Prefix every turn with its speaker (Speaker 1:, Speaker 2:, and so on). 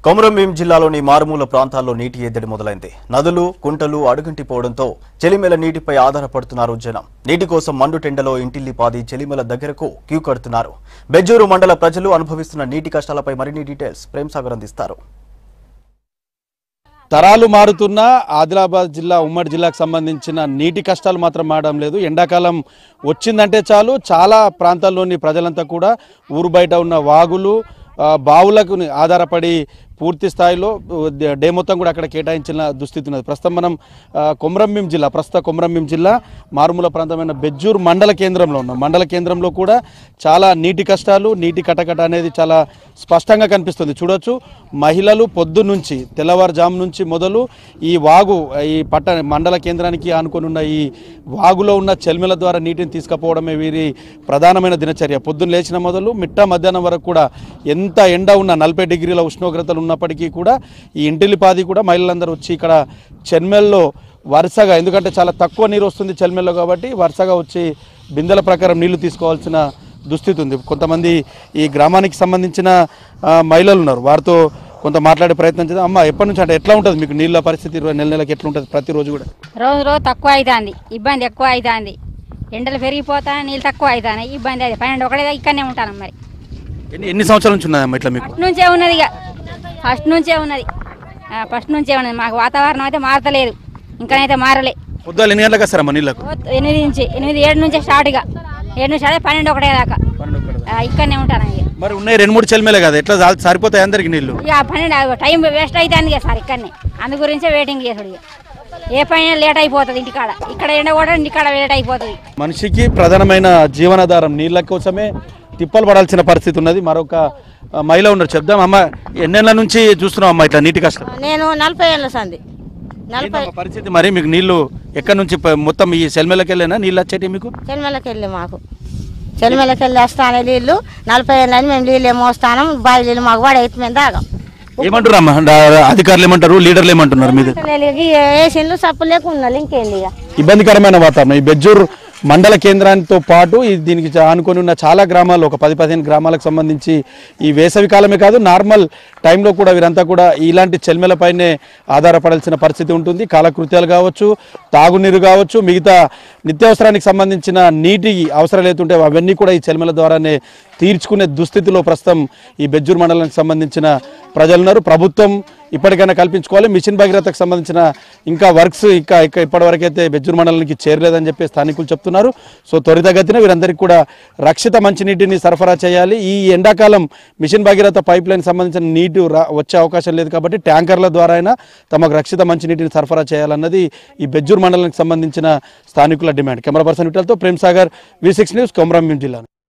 Speaker 1: కొమరంభీం జిల్లాలోని మారుమూల ప్రాంతాల్లో నీటి ఎద్దడి మొదలైంది నదులు కుంటలు అడుగంటిపోవడంతో చెలిమెల నీటిపై ఆధారపడుతున్నారు జనం నీటి కోసం మండుటెండలో ఇంటిల్లిపాది చెలిమెల దగ్గరకు క్యూ కడుతున్నారు బెజ్జూరు మండల ప్రజలు అనుభవిస్తున్న నీటి కష్టాలపై మరిన్ని డీటెయిల్స్ ప్రేమ్ సాగర్ అందిస్తారు
Speaker 2: తరాలు మారుతున్న ఆదిలాబాద్ జిల్లా ఉమ్మడి జిల్లాకు సంబంధించిన నీటి కష్టాలు మాత్రం మారడం లేదు ఎండాకాలం వచ్చిందంటే చాలు చాలా ప్రాంతాల్లోని ప్రజలంతా కూడా ఊరు బయట ఉన్న వాగులు ఆ, బావులకు ఆధారపడి పూర్తి స్థాయిలో డే- డే మొత్తం కూడా అక్కడ కేటాయించిన దుస్థితి ఉన్నది ప్రస్తుతం మనం ఆ, కొమరంభీం జిల్లా ప్రస్తుత కొమరంభీం జిల్లా మారుమూల ప్రాంతమైన బెజ్జూర్ మండల కేంద్రంలో ఉన్నాం మండల కేంద్రంలో కూడా చాలా నీటి కష్టాలు నీటి కటకట అనేది చాలా స్పష్టంగా కనిపిస్తుంది చూడొచ్చు మహిళలు పొద్దు నుంచి తెల్లవారుజాము నుంచి మొదలు ఈ వాగు ఈ పట్ట మండల కేంద్రానికి ఆనుకొని ఉన్న ఈ వాగులో ఉన్న చెల్మెల ద్వారా నీటిని తీసుకుపోవడమే వీరి ప్రధానమైన దినచర్య పొద్దున్న లేచిన మొదలు మిట్ట మధ్యాహ్నం వరకు కూడా ఎంత ఎండ ఉన్న నలభై డిగ్రీల ఉష్ణోగ్రతలు ఉన్నప్పటికీ కూడా ఈ ఇంటిలిపాది కూడా మహిళలందరూ వచ్చి ఇక్కడ చెన్మెల్లో వరుసగా ఎందుకంటే చాలా తక్కువ నీరు వస్తుంది చెల్మెల్లో కాబట్టి వరుసగా వచ్చి బిందెల ప్రకారం నీళ్లు తీసుకోవాల్సిన దుస్థితి ఉంది కొంతమంది ఈ గ్రామానికి సంబంధించిన ఆ, మహిళలు ఉన్నారు వారితో కొంత మాట్లాడే ప్రయత్నం చేద్దాం అమ్మ ఎప్పటి నుంచి అంటే ఎట్లా ఉంటుంది మీకు నీళ్ళ పరిస్థితి ఇరవై నెల నెలకి ఎట్లా ఉంటుంది ప్రతిరోజు కూడా
Speaker 3: రోజు రోజు తక్కువ అవుతుంది ఇబ్బంది ఎక్కువ అవుతుంది ఎండలు పెరిగిపోతా నీళ్ళు తక్కువ అవుతాయి ఇబ్బంది అది పన్నెండు ఒకటే ఇక్కడనే ఉంటాను మరి
Speaker 2: ఎన్ని ఎన్ని సంవత్సరాల నుంచి ఉన్నదమ్మా ఇట్లా మీకు
Speaker 3: ఫస్ట్ నుంచే ఉన్నది ఇక ఫస్ట్ నుంచే ఉన్నది ఆ, ఫస్ట్ నుంచే ఉన్నది మాకు వాతావరణం అయితే మారతలేదు ఇంకనైతే మారలే
Speaker 2: పొద్దున్న ఎన్ని గంటలకు వస్తారమ్మా నీళ్ళకు
Speaker 3: ఓ ఎనిమిది నుంచి ఎనిమిది ఏడు నుంచే స్టార్ట్ ఇక ఏడు నుంచి అదే పన్నెండు ఒకటే దాకా ఆ, ఇక్కడనే ఉంటాను ఇక
Speaker 2: మరి ఉన్నాయి రెండు మూడు చెల్మేలే కదా ఎట్లా సా- సరిపోతాయి అందరికి నీళ్లు
Speaker 3: ఇక ఆ పన్నెండు టైం వేస్ట్ అవుతుంది ఇక సార్ ఇక్కడనే అందు గురించే వెయిటింగ్ చేసుడు ఇక ఏ పైన లేట్ అయిపోతుంది ఇంటికాడ ఇక్కడ ఎండ కూడా ఇంటికాడ లేట్ అయిపోతుంది
Speaker 2: మనిషికి ప్రధానమైన జీవనాధారం నీళ్ళ కోసమే తిప్పలు పడాల్సిన పరిస్థితి ఉన్నది మరొక ఆ, మహిళ ఉన్నారు చెప్దాం అమ్మ ఎన్నేళ్ళ నుంచి చూస్తున్నాం అమ్మా ఇట్లా నీటి కష్టం
Speaker 4: నేను నలభై ఏళ్ళ సంది నలభై
Speaker 2: ఏంటమ్మా పరిస్థితి మరి మీకు నీళ్లు ఎక్కడి నుంచి ప- మొత్తం ఈ సెల్మెలకి వెళ్ళినా నీళ్ళు వచ్చేటి మీకు
Speaker 4: చెల్మెలకి వెళ్ళి మాకు చెల్మెలకి వెళ్ళి వస్తానే నీళ్ళు నలభై ఏళ్ళ అని మేము నీళ్ళు ఏమో వస్తాను బావి నీళ్ళు మాకు వాడు అయితే మేము తాగాం
Speaker 2: ఏమంటారు అమ్మా డా- అధికారులు ఏమంటారు లీడర్లు ఏమంటున్నారు మీద
Speaker 4: వేసిండ్లు సప్పు లేకున్నారు ఇంకేంది ఇక
Speaker 2: ఇబ్బందికరమైన వాతావరణం ఈ బెజ్జూర్ మండల కేంద్రానికి పాటు ఈ దీనికి చా- ఆనుకొని ఉన్న చాలా గ్రామాలు ఒక పది పదిహేను గ్రామాలకు సంబంధించి ఈ వేసవి కాలమే కాదు నార్మల్ టైంలో కూడా వీరంతా కూడా ఇలాంటి చెల్మెలపైనే ఆధారపడాల్సిన పరిస్థితి ఉంటుంది కాలకృత్యాలు కావచ్చు తాగునీరు కావచ్చు మిగతా నిత్యావసరానికి సంబంధించిన నీటి అవసరాలు ఏతుంటే అవన్నీ కూడా ఈ చెల్మెల ద్వారానే తీర్చుకునే దుస్థితిలో ప్రస్తుతం ఈ బెజ్జూర్ మండలానికి సంబంధించిన ప్రజలున్నారు ప్రభుత్వం ఇప్పటికైనా కల్పించుకోవాలి మిషన్ భగీరథకు సంబంధించిన ఇంకా వర్క్స్ ఇంకా ఇంకా ఇప్పటివరకు అయితే బెజ్జూర్ మండలానికి చేరలేదని చెప్పి స్థానికులు చెప్తున్నారు సో త్వరితగతిన వీరందరికీ కూడా రక్షిత మంచినీటిని సరఫరా చేయాలి ఈ ఎండాకాలం మిషన్ భగీరథ పైప్ లైన్ సంబంధించిన నీటి రా- వచ్చే అవకాశం లేదు కాబట్టి ట్యాంకర్ల ద్వారా అయినా తమకు రక్షిత మంచినీటిని సరఫరా చేయాలన్నది ఈ బెజ్జూర్ మండలానికి సంబంధించిన స్థానికుల డిమాండ్ కెమెరా పర్సన్ విటల్తో Prem Sagar V six news Komaram జిల్లా